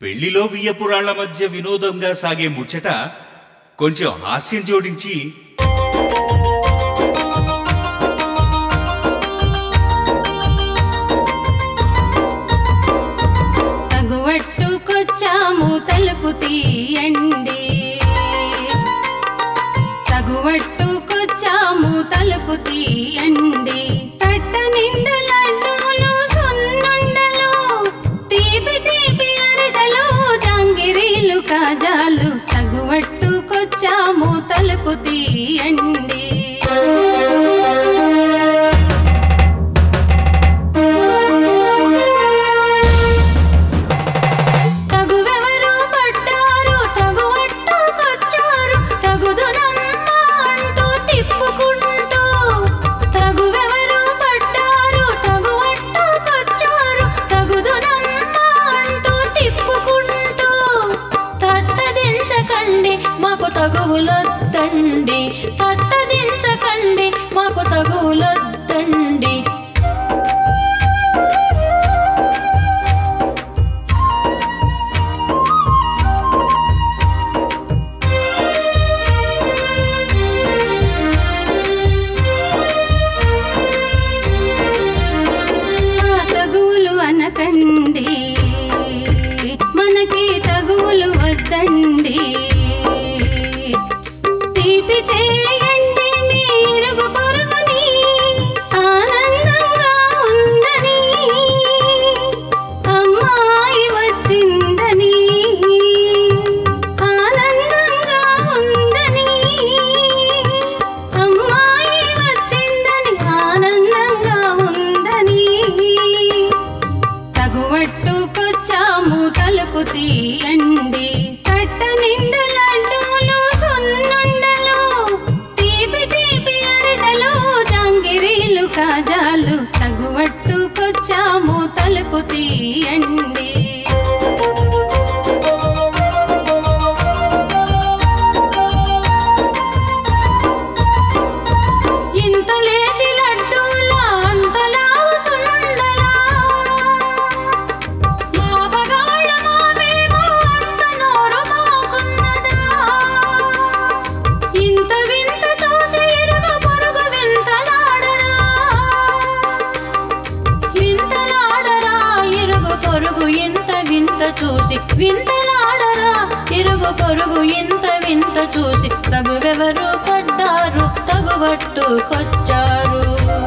పెళ్లిలో వియ్యపురాళ్ల మధ్య వినోదంగా సాగే ముచ్చట కొంచెం హాస్యం జోడించి తగువట్టుకొచ్చాము తలుపు తీయండి తగువట్టుకొచ్చాము తలుపు తీయండి కట్ట నిండు లడ్డూలు సున్నుండలు తీపి తీపి అరిసెలు జాంగిరీలు కాజాలు తగువట్టుకొచ్చాము తలుపు తీయండి తగువెవరు పడ్డారు తగువట్టుకొచ్చారు తగుదునమ్మ అంటూ తిప్పుకుంటూ తగువెవరు పడ్డారు తగువట్టుకొచ్చారు తగుదునమ్మ అంటూ తిప్పుకుంటూ తట్టదించకండి మాకు తగువులొద్దండి తట్టదించకండి మాకు తగువులొద్దండి ఆ తగువులు అనకండి మనకి తగువులు వద్దండి తీపి చేయండి మీరుగు పొరుగుని ఆనందంగా ఉందని అమ్మాయి వచ్చిందని ఆనందంగా ఉందని అమ్మాయి వచ్చిందని ఆనందంగా ఉందని తగువట్టుకొచ్చాము తలుపు తీయండి కట్ట నిండు లడ్డూలు సున్నుండలు తీపి తీపి అరిసెలు జాంగిరీలు కాజాలు తగువట్టుకొచ్చాము తలుపు తీయండి ఇంత లేసి లడ్డూలా అంత లావు సున్నుండలా మా బగాళ్ళమా మేము అంత నోరు మోకున్నదా ఇంత వింత చూసి ఇరుగు పొరుగు వింతలాడరా వింతలాడరా ఇరుగు పొరుగు ఇంత వింత చూసి వింతలాడరా ఇరుగు పొరుగు ఇంత వింత చూసి తగువెవరు పడ్డారు తగువట్టుకొచ్చారు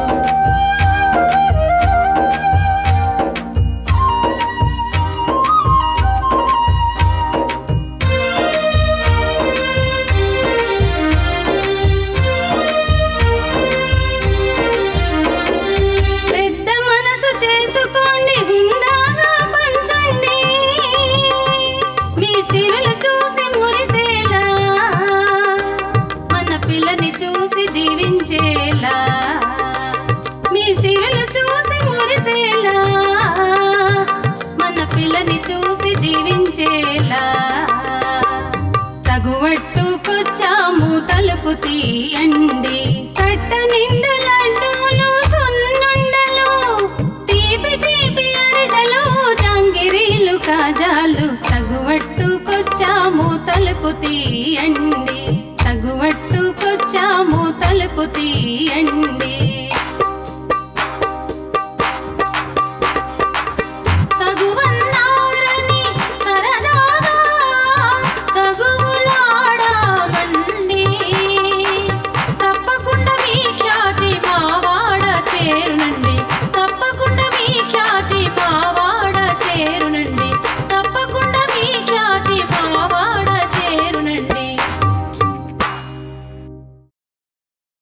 పెద్ద మనసు చేసుకోండి హుందాగా పంచండి మీ సిరులు చూసి మురిసేలా మన పిల్లని చూసి దీవించేలా మీ సిరులు చూసి మురిసేలా మన పిల్లని చూసి దీవించేలా తగువట్టుకొచ్చాము తలుపు తీయండి కట్ట నిండు లడ్డూలు సున్నుండలు తీపి తీపి అరిసెలు జాంగిరీలు కాజాలు తగువట్టుకొచ్చాము తలుపు తీయండి తగువట్టుకొచ్చాము తలుపు తీయండి